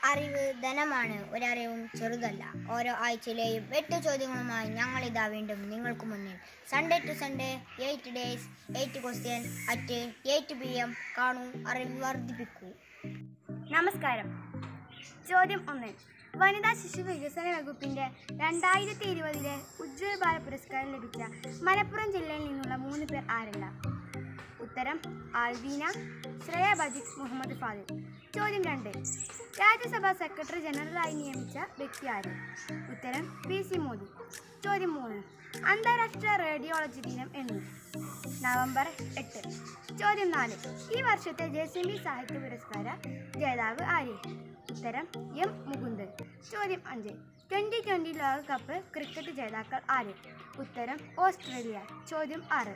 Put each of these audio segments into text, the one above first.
അറിവ് ധനമാണ് ഒരറിവും ചെറുതല്ല ഓരോ ആഴ്ചയിലെയും എട്ട് ചോദ്യങ്ങളുമായി ഞങ്ങൾ ഇതാ വീണ്ടും നിങ്ങൾക്ക് മുന്നിൽ Sunday to Sunday eight days eight question at eight P M കാണൂ അറിവ് വർദ്ധിപ്പിക്കൂ നമസ്കാരം ചോദ്യം ഒന്ന് വനിതാ ശിശു വികസന വകുപ്പിന്റെ രണ്ടായിരത്തി ഇരുപതിലെ ഉജ്ജ്വൽ ഭാരത് പുരസ്കാരം ലഭിച്ച മലപ്പുറം ജില്ലയിൽ നിന്നുള്ള മൂന്ന് പേർ ആരെല്ലാം ഉത്തരം ആൽവീന ശ്രേയ ബജിക് മുഹമ്മദ് ഫാദിൽ ചോദ്യം രണ്ട് രാജ്യസഭാ സെക്രട്ടറി ജനറലായി നിയമിച്ച വ്യക്തി ആര് ഉത്തരം പി സി മോദി ചോദ്യം മൂന്ന് അന്താരാഷ്ട്ര റേഡിയോളജി ദിനം എന്ന് നവംബർ എട്ട് ചോദ്യം നാല് ഈ വർഷത്തെ ജെ സി ബി സാഹിത്യ പുരസ്കാര ജേതാവ് ആര് ഉത്തരം എം മുകുന്ദൻ ചോദ്യം അഞ്ച് ട്വൻ്റി ട്വൻ്റി ലോകകപ്പ് ക്രിക്കറ്റ് ജേതാക്കൾ ആര് ഉത്തരം ഓസ്ട്രേലിയ ചോദ്യം ആറ്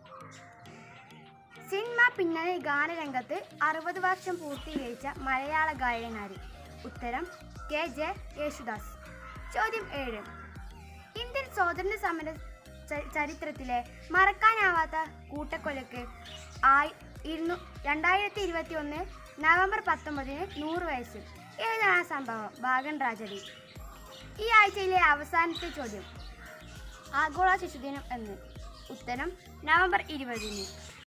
സിനിമ പിന്നണി ഗാനരംഗത്ത് അറുപത് വർഷം പൂർത്തീകരിച്ച മലയാള ഗായകനാര് ഉത്തരം കെ ജെ യേശുദാസ് ചോദ്യം ഏഴ് ഇന്ത്യൻ സ്വാതന്ത്ര്യ സമര ച- ചരിത്രത്തിലെ മറക്കാനാവാത്ത കൂട്ടക്കൊലക്ക് ആയി ഇരുന്നു രണ്ടായിരത്തി ഇരുപത്തി ഒന്ന് നവംബർ പത്തൊമ്പതിന് നൂറ് വയസ്സ് ഏതാണ് ആ സംഭവം ബാഗൻ ട്രാജഡി ഈ ആഴ്ചയിലെ അവസാനത്തെ ചോദ്യം ആഗോള ശിശുദിനം എന്ന് ഉത്തരം നവംബർ ഇരുപതിന്